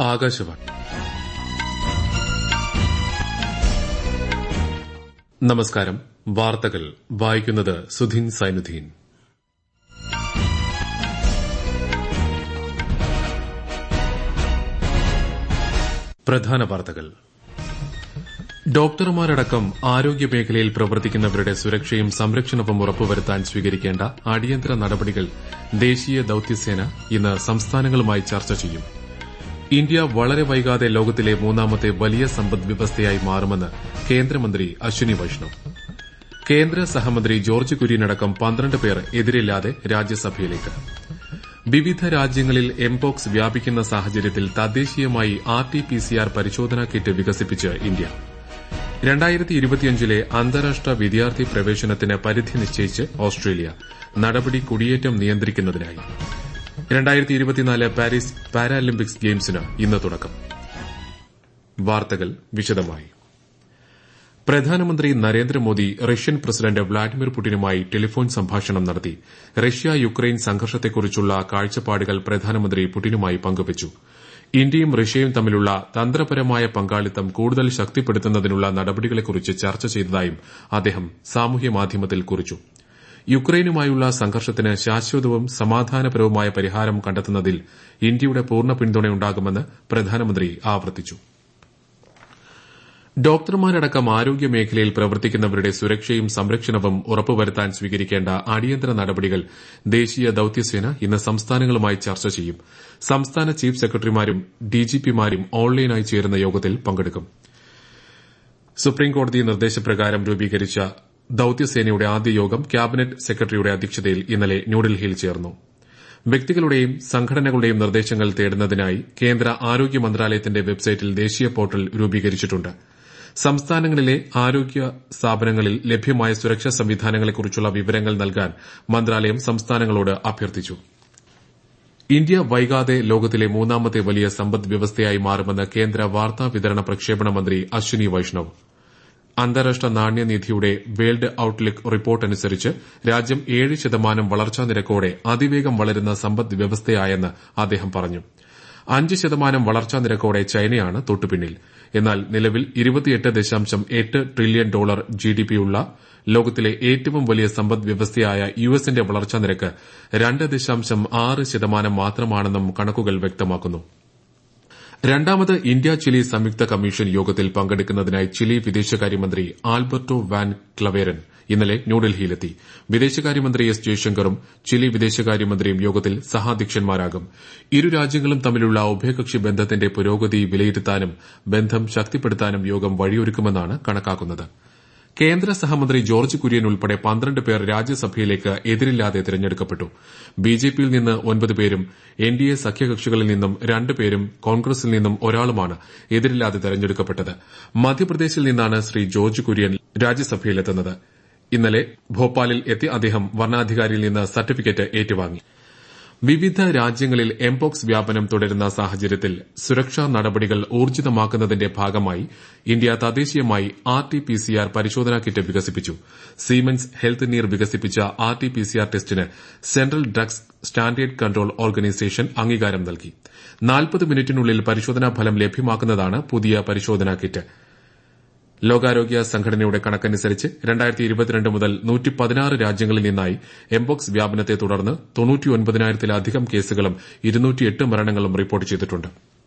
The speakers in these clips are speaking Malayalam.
ആകാശവാണി നമസ്കാരം വാർത്തകൾ വായിക്കുന്നത് സുധീൻ സൈനുദ്ദീൻ പ്രധാന വാർത്തകൾ ഡോക്ടർമാരടക്കം ആരോഗ്യ മേഖലയിൽ പ്രവർത്തിക്കുന്നവരുടെ സുരക്ഷയും സംരക്ഷണവും ഉറപ്പുവരുത്താൻ സ്വീകരിക്കേണ്ട അടിയന്തര നടപടികൾ ദേശീയ ദൌത്യസേന ഇന്ന് സംസ്ഥാനങ്ങളുമായി ചർച്ച ചെയ്യും ഇന്ത്യ വളരെ വൈകാതെ ലോകത്തിലെ മൂന്നാമത്തെ വലിയ സമ്പദ് വ്യവസ്ഥയായി മാറുമെന്ന് കേന്ദ്രമന്ത്രി അശ്വിനി വൈഷ്ണവ് കേന്ദ്ര സഹമന്ത്രി ജോർജ് കുര്യനടക്കം പന്ത്രണ്ട് പേർ എതിരില്ലാതെ രാജ്യസഭയിലേക്ക് വിവിധ രാജ്യങ്ങളിൽ എംപോക്സ് വ്യാപിക്കുന്ന സാഹചര്യത്തിൽ തദ്ദേശീയമായി R T P C R പരിശോധനാ കിറ്റ് വികസിപ്പിച്ച് ഇന്ത്യ രണ്ടായിരത്തി ഇരുപത്തിയഞ്ചിലെ അന്താരാഷ്ട്ര വിദ്യാർത്ഥി പ്രവേശനത്തിന് പരിധി നിശ്ചയിച്ച് ഓസ്ട്രേലിയ നടപടി കുടിയേറ്റം നിയന്ത്രിക്കുന്നതിനായി രണ്ടായിരത്തി ഇരുപത്തിനാല് പാരീസ് പാരാലിമ്പിക്സ് ഗെയിംസിന് ഇന്ന് തുടക്കം വാർത്തകൾ വിശദമായി പ്രധാനമന്ത്രി നരേന്ദ്രമോദി റഷ്യൻ പ്രസിഡന്റ് വ്ളാഡിമിർ പുടിനുമായി ടെലിഫോൺ സംഭാഷണം നടത്തി റഷ്യ യുക്രൈൻ സംഘർഷത്തെക്കുറിച്ചുള്ള കാഴ്ചപ്പാടുകൾ പ്രധാനമന്ത്രി പുടിനുമായി പങ്കുവച്ചു ഇന്ത്യയും റഷ്യയും തമ്മിലുള്ള തന്ത്രപരമായ പങ്കാളിത്തം കൂടുതൽ ശക്തിപ്പെടുത്തുന്നതിനുള്ള നടപടികളെക്കുറിച്ച് ചർച്ച ചെയ്തതായും അദ്ദേഹം സാമൂഹ്യമാധ്യമത്തിൽ കുറിച്ചു യുക്രൈനുമായുള്ള സംഘർഷത്തിന് ശാശ്വതവും സമാധാനപരവുമായ പരിഹാരം കണ്ടെത്തുന്നതിൽ ഇന്ത്യയുടെ പൂർണ്ണ പിന്തുണയുണ്ടാകുമെന്ന് പ്രധാനമന്ത്രി ആവർത്തിച്ചു ഡോക്ടർമാരടക്കം ആരോഗ്യ മേഖലയിൽ പ്രവർത്തിക്കുന്നവരുടെ സുരക്ഷയും സംരക്ഷണവും ഉറപ്പുവരുത്താൻ സ്വീകരിക്കേണ്ട അടിയന്തര നടപടികൾ ദേശീയ ദൌത്യസേന ഇന്ന് സംസ്ഥാനങ്ങളുമായി ചർച്ച ചെയ്യും സംസ്ഥാന ചീഫ് സെക്രട്ടറിമാരും ഡിജിപിമാരും ഓൺലൈനായി ചേരുന്ന യോഗത്തിൽ പങ്കെടുക്കും സുപ്രീംകോടതി നിർദ്ദേശപ്രകാരം രൂപീകരിച്ച ദൌത്യസേനയുടെ ആദ്യ യോഗം ക്യാബിനറ്റ് സെക്രട്ടറിയുടെ അധ്യക്ഷതയിൽ ഇന്നലെ ന്യൂഡൽഹിയിൽ ചേർന്നു വ്യക്തികളുടെയും സംഘടനകളുടെയും നിർദ്ദേശങ്ങൾ തേടുന്നതിനായി കേന്ദ്ര ആരോഗ്യ മന്ത്രാലയത്തിന്റെ വെബ്സൈറ്റിൽ ദേശീയ പോർട്ടൽ രൂപീകരിച്ചിട്ടുണ്ട് സംസ്ഥാനങ്ങളിലെ ആരോഗ്യ സ്ഥാപനങ്ങളിൽ ലഭ്യമായ സുരക്ഷാ സംവിധാനങ്ങളെക്കുറിച്ചുള്ള വിവരങ്ങൾ നൽകാൻ മന്ത്രാലയം സംസ്ഥാനങ്ങളോട് അഭ്യർത്ഥിച്ചു ഇന്ത്യ വൈകാതെ ലോകത്തിലെ മൂന്നാമത്തെ വലിയ സമ്പദ് വ്യവസ്ഥയായി മാറുമെന്ന് കേന്ദ്ര വാർത്താ വിതരണ പ്രക്ഷേപണ മന്ത്രി അശ്വിനി വൈഷ്ണവ് അന്താരാഷ്ട്ര നാണ്യനിധിയുടെ വേൾഡ് ഔട്ട്ലുക്ക് റിപ്പോർട്ട് അനുസരിച്ച് രാജ്യം ഏഴ് ശതമാനം വളർച്ചാ നിരക്കോടെ അതിവേഗം വളരുന്ന സമ്പദ് വ്യവസ്ഥയായെന്ന് അദ്ദേഹം പറഞ്ഞു അഞ്ച് ശതമാനം വളർച്ചാ നിരക്കോടെ ചൈനയാണ് തൊട്ടുപിന്നിൽ എന്നാൽ നിലവിൽ ഇരുപത്തിയെട്ട് ദശാംശം എട്ട് ട്രില്യൺ ഡോളർ ജിഡിപിയുള്ള ലോകത്തിലെ ഏറ്റവും വലിയ സമ്പദ് വ്യവസ്ഥയായ യുഎസിന്റെ വളർച്ചാ നിരക്ക് രണ്ട് ദശാംശം ആറ് ശതമാനം മാത്രമാണെന്നും കണക്കുകൾ വ്യക്തമാക്കുന്നു രണ്ടാമത് ഇന്ത്യ ചിലി സംയുക്ത കമ്മീഷൻ യോഗത്തിൽ പങ്കെടുക്കുന്നതിനായി ചിലി വിദേശകാര്യമന്ത്രി ആൽബർട്ടോ വാൻ ക്ലവേരൻ ഇന്നലെ ന്യൂഡൽഹിയിലെത്തി വിദേശകാര്യമന്ത്രി എസ് ജയശങ്കറും ചിലി വിദേശകാര്യമന്ത്രിയും യോഗത്തിൽ സഹാധ്യക്ഷന്മാരാകും ഇരു രാജ്യങ്ങളും തമ്മിലുള്ള ഉഭയകക്ഷി ബന്ധത്തിന്റെ പുരോഗതി വിലയിരുത്താനും ബന്ധം ശക്തിപ്പെടുത്താനും യോഗം വഴിയൊരുക്കുമെന്നാണ് കണക്കാക്കുന്നത് കേന്ദ്ര സഹമന്ത്രി ജോർജ് കുര്യൻ ഉൾപ്പെടെ പന്ത്രണ്ട് പേർ രാജ്യസഭയിലേക്ക് എതിരില്ലാതെ തിരഞ്ഞെടുക്കപ്പെട്ടു ബിജെപിയിൽ നിന്ന് ഒൻപത് പേരും എൻഡിഎ സഖ്യകക്ഷികളിൽ നിന്നും രണ്ട് പേരും കോൺഗ്രസിൽ നിന്നും ഒരാളുമാണ് എതിരില്ലാതെ തെരഞ്ഞെടുക്കപ്പെട്ടത് മധ്യപ്രദേശിൽ നിന്നാണ് ശ്രീ ജോർജ് കുര്യൻ രാജ്യസഭയിലെത്തുന്നത് ഇന്നലെ ഭോപ്പാലിൽ എത്തി അദ്ദേഹം വർണ്ണാധികാരിയിൽ നിന്ന് സർട്ടിഫിക്കറ്റ് ഏറ്റുവാങ്ങി വിവിധ രാജ്യങ്ങളിൽ എംപോക്സ് വ്യാപനം തുടരുന്ന സാഹചര്യത്തിൽ സുരക്ഷാ നടപടികൾ ഊർജിതമാക്കുന്നതിന്റെ ഭാഗമായി ഇന്ത്യ തദ്ദേശീയമായി R T P C R പരിശോധനാ കിറ്റ് വികസിപ്പിച്ചു സീമെൻസ് ഹെൽത്ത് നീർ വികസിപ്പിച്ച R T P C R ടെസ്റ്റിന് central drugs standard control organisation അംഗീകാരം നൽകി നാൽപ്പത് മിനിറ്റിനുള്ളിൽ പരിശോധനാ ഫലം ലഭ്യമാക്കുന്നതാണ് പുതിയ പരിശോധനാ കിറ്റ് ലോകാരോഗ്യ സംഘടനയുടെ കണക്കനുസരിച്ച് രണ്ടായിരത്തി ഇരുപത്തിരണ്ട് മുതൽ നൂറ്റി പതിനാറ് രാജ്യങ്ങളിൽ നിന്നായി എംപോക്സ് വ്യാപനത്തെ തുടർന്ന് തൊണ്ണൂറ്റിയൊൻപതിനായിരത്തിലധികം കേസുകളും ഇരുന്നൂറ്റിയെട്ട് മരണങ്ങളും റിപ്പോർട്ട് ചെയ്തിട്ടുണ്ട്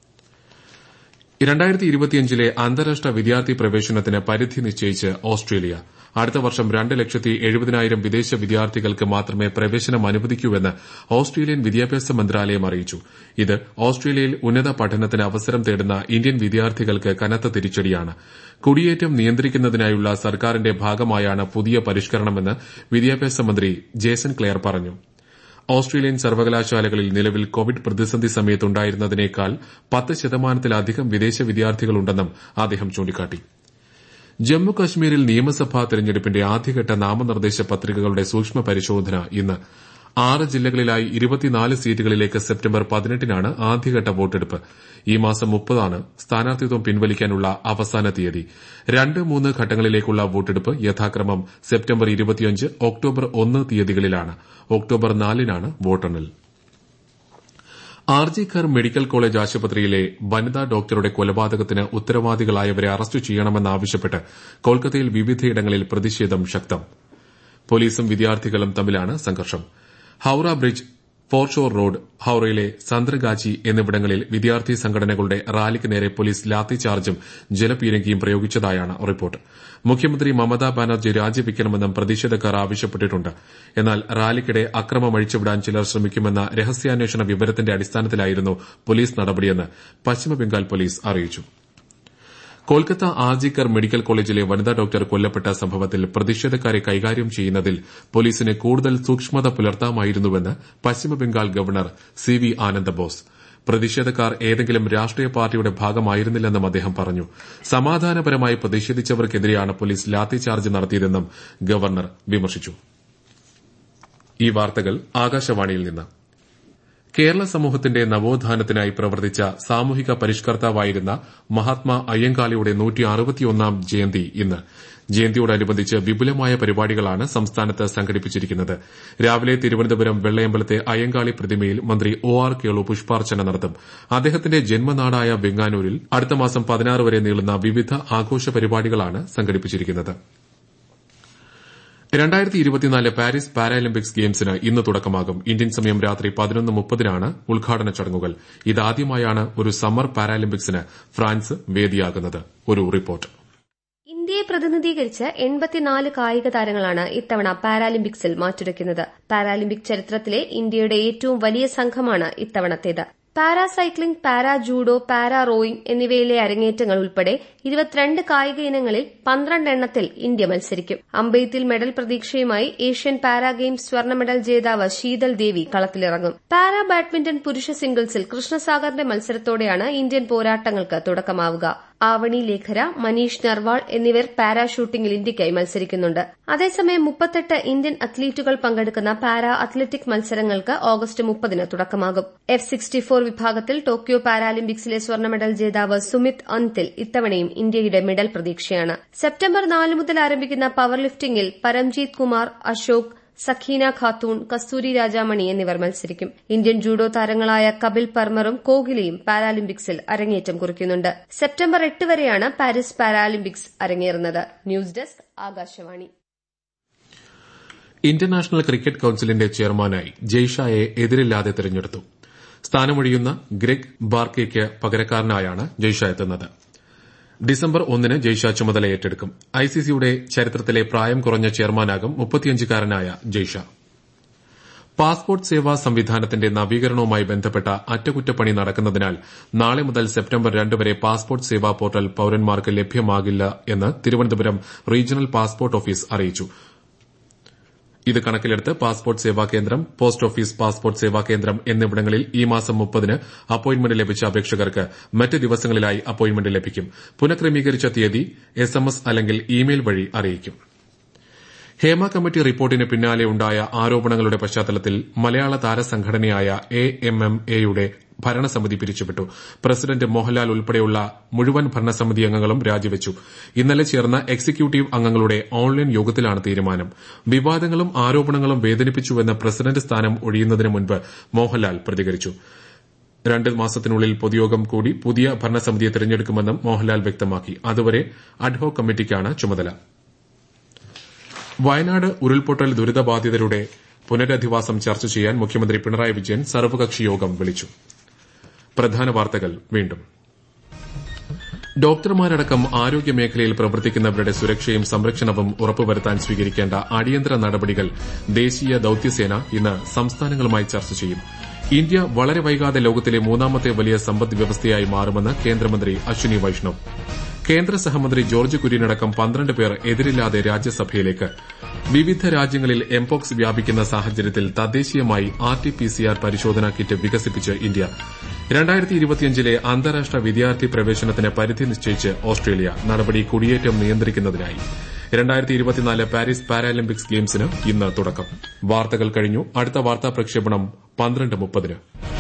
രണ്ടായിരത്തി ഇരുപത്തിയഞ്ചിലെ അന്താരാഷ്ട്ര വിദ്യാർത്ഥി പ്രവേശനത്തിന് പരിധി നിശ്ചയിച്ച് ഓസ്ട്രേലിയ അടുത്ത വർഷം രണ്ട് ലക്ഷത്തി എഴുപതിനായിരം വിദേശ വിദ്യാർത്ഥികൾക്ക് മാത്രമേ പ്രവേശനം അനുവദിക്കൂവെന്ന് ഓസ്ട്രേലിയൻ വിദ്യാഭ്യാസ മന്ത്രാലയം അറിയിച്ചു ഇത് ഓസ്ട്രേലിയയിൽ ഉന്നത പഠനത്തിന് അവസരം തേടുന്ന ഇന്ത്യൻ വിദ്യാർത്ഥികൾക്ക് കനത്ത തിരിച്ചടിയാണ് കുടിയേറ്റം നിയന്ത്രിക്കുന്നതിനായുള്ള സർക്കാരിന്റെ ഭാഗമായാണ് പുതിയ പരിഷ്കരണമെന്ന് വിദ്യാഭ്യാസ മന്ത്രി ജേസൺ ക്ലെയർ പറഞ്ഞു ഓസ്ട്രേലിയൻ സർവകലാശാലകളിൽ നിലവിൽ കോവിഡ് പ്രതിസന്ധി സമയത്തുണ്ടായിരുന്നതിനേക്കാൾ പത്ത് ശതമാനത്തിലധികം വിദേശ വിദ്യാർത്ഥികളുണ്ടെന്നും അദ്ദേഹം ചൂണ്ടിക്കാട്ടി ജമ്മു കശ്മീരിൽ നിയമസഭാ തെരഞ്ഞെടുപ്പിന്റെ ആദ്യഘട്ട നാമനിർദ്ദേശ പത്രികകളുടെ സൂക്ഷ്മ പരിശോധന ഇന്ന് ആറ് ജില്ലകളിലായി ഇരുപത്തിനാല് സീറ്റുകളിലേക്ക് സെപ്റ്റംബർ പതിനെട്ടിനാണ് ആദ്യഘട്ട വോട്ടെടുപ്പ് ഈ മാസം മുപ്പതാണ് സ്ഥാനാർത്ഥിത്വം പിൻവലിക്കാനുള്ള അവസാന തീയതി രണ്ട് മൂന്ന് ഘട്ടങ്ങളിലേക്കുള്ള വോട്ടെടുപ്പ് യഥാക്രമം സെപ്റ്റംബർ ഇരുപത്തിയഞ്ച് ഒക്ടോബർ ഒന്ന് തീയതികളിലാണ് ഒക്ടോബർ നാലിനാണ് വോട്ടെണ്ണൽ ആർജിക്കർ മെഡിക്കൽ കോളേജ് ആശുപത്രിയിലെ വനിതാ ഡോക്ടറുടെ കൊലപാതകത്തിന് ഉത്തരവാദികളായവരെ അറസ്റ്റ് ചെയ്യണമെന്നാവശ്യപ്പെട്ട് കൊൽക്കത്തയിൽ വിവിധയിടങ്ങളിൽ പ്രതിഷേധം ശക്തം പോലീസും വിദ്യാർത്ഥികളും തമ്മിലാണ് സംഘർഷം ഹൌറ ബ്രിഡ്ജ് ഫോർഷോർ റോഡ് ഹൌറയിലെ സന്ത്രഗാച്ചി എന്നിവിടങ്ങളിൽ വിദ്യാർത്ഥി സംഘടനകളുടെ റാലിക്ക് നേരെ പോലീസ് ലാത്തിചാർജും ജലപീരങ്കിയും പ്രയോഗിച്ചതായാണ് റിപ്പോർട്ട് മുഖ്യമന്ത്രി മമതാ ബാനർജി രാജിവെക്കണമെന്നും പ്രതിഷേധക്കാർ ആവശ്യപ്പെട്ടിട്ടുണ്ട് എന്നാൽ റാലിക്കിടെ അക്രമം അഴിച്ചുവിടാൻ ചിലർ ശ്രമിക്കുമെന്ന രഹസ്യാന്വേഷണ വിവരത്തിന്റെ അടിസ്ഥാനത്തിലായിരുന്നു പോലീസ് നടപടിയെന്ന് പശ്ചിമബംഗാൾ പോലീസ് അറിയിച്ചു കൊൽക്കത്ത ആർജിക്കർ മെഡിക്കൽ കോളേജിലെ വനിതാ ഡോക്ടർ കൊല്ലപ്പെട്ട സംഭവത്തിൽ പ്രതിഷേധക്കാരെ കൈകാര്യം ചെയ്യുന്നതിൽ പോലീസിന് കൂടുതൽ സൂക്ഷ്മത പുലർത്താമായിരുന്നുവെന്ന് Paschimbangal governor C V Ananda Bose പ്രതിഷേധക്കാർ ഏതെങ്കിലും രാഷ്ട്രീയ പാർട്ടിയുടെ ഭാഗമായിരുന്നില്ലെന്നും അദ്ദേഹം പറഞ്ഞു സമാധാനപരമായി പ്രതിഷേധിച്ചവർക്കെതിരെയാണ് പോലീസ് ലാത്തിചാർജ് നടത്തിയതെന്നും ഗവർണർ വിമർശിച്ചു ഈ വാർത്തകൾ ആകാശവാണിയിൽ നിന്ന് കേരള സമൂഹത്തിന്റെ നവോത്ഥാനത്തിനായി പ്രവർത്തിച്ച സാമൂഹിക പരിഷ്കർത്താവായിരുന്ന മഹാത്മാ അയ്യങ്കാളിയുടെ നൂറ്റിയാം ജയന്തി ഇന്ന് ജയന്തിയോടനുബന്ധിച്ച് വിപുലമായ പരിപാടികളാണ് സംസ്ഥാനത്ത് സംഘടിപ്പിച്ചിരിക്കുന്നത് രാവിലെ തിരുവനന്തപുരം വെള്ളയമ്പലത്തെ അയ്യങ്കാളി പ്രതിമയിൽ മന്ത്രി ഒ ആർ കേളു പുഷ്പാർച്ചന നടത്തും അദ്ദേഹത്തിന്റെ ജന്മനാടായ വെങ്ങാനൂരിൽ അടുത്ത മാസം പതിനാറ് വരെ നീളുന്ന വിവിധ ആഘോഷ പരിപാടികളാണ് സംഘടിപ്പിച്ചിരിക്കുന്നത് രണ്ടായിരത്തി ഇരുപത്തിനാല് പാരീസ് പാരാലിമ്പിക്സ് ഗെയിംസിന് ഇന്ന് തുടക്കമാകും ഇന്ത്യൻ സമയം രാത്രി പതിനൊന്ന് മുപ്പതിനാണ് ഉദ്ഘാടന ചടങ്ങുകൾ ഇതാദ്യമായാണ് ഒരു സമ്മർ പാരാലിമ്പിക്സിന് ഫ്രാൻസ് വേദിയാകുന്നത് ഒരു റിപ്പോർട്ട് ഇന്ത്യയെ പ്രതിനിധീകരിച്ച് എൺപത്തിനാല് കായിക താരങ്ങളാണ് ഇത്തവണ പാരാലിമ്പിക്സിൽ മാറ്റുരയ്ക്കുന്നത് പാരാലിമ്പിക് ചരിത്രത്തിലെ ഇന്ത്യയുടെ ഏറ്റവും വലിയ സംഘമാണ് ഇത്തവണത്തേത് para cycling para judo para rowing എന്നിവയിലെ അരങ്ങേറ്റങ്ങൾ ഉൾപ്പെടെ ഇരുപത്തിരണ്ട് കായിക ഇനങ്ങളിൽ പന്ത്രണ്ട് എണ്ണത്തിൽ ഇന്ത്യ മത്സരിക്കും അമ്പെയ്ത്തിൽ മെഡൽ പ്രതീക്ഷയുമായി ഏഷ്യൻ പാരാ ഗെയിംസ് സ്വർണ്ണ മെഡൽ ജേതാവ് ശീതൽ ദേവി കളത്തിലിറങ്ങും പാരാ ബാഡ്മിന്റൺ പുരുഷ സിംഗിൾസിൽ കൃഷ്ണസാഗറിന്റെ മത്സരത്തോടെയാണ് ഇന്ത്യൻ പോരാട്ടങ്ങൾക്ക് തുടക്കമാവുക ആവണി ലേഖര മനീഷ് നർവാൾ എന്നിവർ പാരാഷൂട്ടിംഗിൽ ഇന്ത്യയ്ക്കായി മത്സരിക്കുന്നുണ്ട് അതേസമയം മുപ്പത്തെട്ട് ഇന്ത്യൻ അത്ലീറ്റുകൾ പങ്കെടുക്കുന്ന പാരാ അത്ലറ്റിക് മത്സരങ്ങൾക്ക് ഓഗസ്റ്റ് മുപ്പതിന് തുടക്കമാകും എഫ് സിക്സ്റ്റി ഫോർ വിഭാഗത്തിൽ ടോക്കിയോ പാരാലിമ്പിക്സിലെ സ്വർണ്ണ മെഡൽ ജേതാവ് സുമിത് അന്തിൽ ഇത്തവണയും ഇന്ത്യയുടെ മെഡൽ പ്രതീക്ഷയാണ് സെപ്റ്റംബർ നാല് മുതൽ ആരംഭിക്കുന്ന പവർ ലിഫ്റ്റിംഗിൽ പരംജീത് കുമാർ അശോക് സഖീന ഖാത്തൂൺ കസ്തൂരി രാജാമണി എന്നിവർ മത്സരിക്കും ഇന്ത്യൻ ജൂഡോ താരങ്ങളായ കപിൽ പർമറും കോഹ്ലിയും പാരാലിമ്പിക്സിൽ അരങ്ങേറ്റം കുറിക്കുന്നുണ്ട് സെപ്റ്റംബർ എട്ട് വരെയാണ് പാരീസ് പാരാലിമ്പിക്സ് അരങ്ങേറുന്നത് news desk Akashvani international cricket കൌൺസിലിന്റെ ചെയർമാനായി ജയ്ഷായെ എതിരില്ലാതെ തെരഞ്ഞെടുത്തു സ്ഥാനമൊഴിയുന്ന ഗ്രെഗ് ബാർക്കയ്ക്ക് പകരക്കാരനായാണ് ജയ്ഷ എത്തുന്നത് ഡിസംബർ ഒന്നിന് ജയ്ഷ ചുമതല ഏറ്റെടുക്കും ഐസിസിയുടെ ചരിത്രത്തിലെ പ്രായം കുറഞ്ഞ ചെയർമാനാകും മുപ്പത്തിയഞ്ചുകാരനായ ജയ്ഷ പാസ്പോർട്ട് സേവാ സംവിധാനത്തിന്റെ നവീകരണവുമായി ബന്ധപ്പെട്ട അറ്റകുറ്റപ്പണി നടക്കുന്നതിനാൽ നാളെ മുതൽ സെപ്റ്റംബർ രണ്ട് വരെ പാസ്പോർട്ട് സേവാ പോർട്ടൽ പൌരന്മാർക്ക് ലഭ്യമാകില്ല എന്ന് തിരുവനന്തപുരം റീജിയണൽ പാസ്പോർട്ട് ഓഫീസ് അറിയിച്ചു ഇത് കണക്കിലെടുത്ത് പാസ്പോർട്ട് സേവാ കേന്ദ്രം പോസ്റ്റ് ഓഫീസ് പാസ്പോർട്ട് സേവാ കേന്ദ്രം എന്നിവിടങ്ങളിൽ ഈ മാസം മുപ്പതിന് അപ്പോയിന്റ്മെന്റ് ലഭിച്ച അപേക്ഷകർക്ക് മറ്റ് ദിവസങ്ങളിലായി അപ്പോയിന്റ്മെന്റ് ലഭിക്കും പുനഃക്രമീകരിച്ച തീയതി എസ്എംഎസ് അല്ലെങ്കിൽ ഇമെയിൽ വഴി അറിയിക്കും ഹേമ കമ്മിറ്റി റിപ്പോർട്ടിന് പിന്നാലെ ഉണ്ടായ ആരോപണങ്ങളുടെ പശ്ചാത്തലത്തിൽ മലയാള താരസംഘടനയായ എ എം എം എയുടെ ഭരണസമിതി പിരിച്ചുവിട്ടു പ്രസിഡന്റ് മോഹൻലാൽ ഉൾപ്പെടെയുള്ള മുഴുവൻ ഭരണസമിതി അംഗങ്ങളും രാജിവച്ചു ഇന്നലെ ചേർന്ന എക്സിക്യൂട്ടീവ് അംഗങ്ങളുടെ ഓൺലൈൻ യോഗത്തിലാണ് തീരുമാനം വിവാദങ്ങളും ആരോപണങ്ങളും വേദനിപ്പിച്ചുവെന്ന് പ്രസിഡന്റ് സ്ഥാനം ഒഴിയുന്നതിന് മുൻപ് മോഹൻലാൽ പ്രതികരിച്ചു രണ്ട് മാസത്തിനുള്ളിൽ പൊതുയോഗം കൂടി പുതിയ ഭരണസമിതിയെ തെരഞ്ഞെടുക്കുമെന്നും മോഹൻലാൽ വ്യക്തമാക്കി അതുവരെ അഡ്ഹോക് കമ്മിറ്റിക്കാണ് ചുമതല വയനാട് ഉരുൾപൊട്ടൽ ദുരിതബാധിതരുടെ പുനരധിവാസം ചർച്ച ചെയ്യാൻ മുഖ്യമന്ത്രി പിണറായി വിജയൻ സർവകക്ഷി യോഗം വിളിച്ചു പ്രധാന വാർത്തകൾ വീണ്ടും ഡോക്ടർമാരടക്കം ആരോഗ്യമേഖലയിൽ പ്രവർത്തിക്കുന്നവരുടെ സുരക്ഷയും സംരക്ഷണവും ഉറപ്പുവരുത്താൻ സ്വീകരിക്കേണ്ട അടിയന്തര നടപടികൾ ദേശീയ ദൌത്യസേന ഇന്ന് സംസ്ഥാനങ്ങളുമായി ചർച്ച ചെയ്യും ഇന്ത്യ വളരെ വൈകാതെ ലോകത്തിലെ മൂന്നാമത്തെ വലിയ സമ്പദ് വ്യവസ്ഥയായി മാറുമെന്ന് കേന്ദ്രമന്ത്രി അശ്വിനി വൈഷ്ണവ് കേന്ദ്ര സഹമന്ത്രി ജോർജ് കുര്യനടക്കം പന്ത്രണ്ട് പേർ എതിരില്ലാതെ രാജ്യസഭയിലേക്ക് വിവിധ രാജ്യങ്ങളിൽ എംപോക്സ് വ്യാപിക്കുന്ന സാഹചര്യത്തിൽ തദ്ദേശീയമായി ആർടിപിസിആർ പരിശോധനാ കിറ്റ് വികസിപ്പിച്ച് ഇന്ത്യ രണ്ടായിരത്തി ഇരുപത്തിയഞ്ചിലെ അന്താരാഷ്ട്ര വിദ്യാർത്ഥി പ്രവേശനത്തിന് പരിധി നിശ്ചയിച്ച് ഓസ്ട്രേലിയ നടപടി കുടിയേറ്റം നിയന്ത്രിക്കുന്നതിനായി രണ്ടായിരത്തി ഇരുപത്തിനാല് പാരീസ് പാരാലിമ്പിക്സ് ഗെയിംസിന് ഇന്ന് തുടക്കം വാർത്തകൾ കഴിഞ്ഞു അടുത്ത വാർത്താ പ്രക്ഷേപണം പന്ത്രണ്ട് മുപ്പതിന്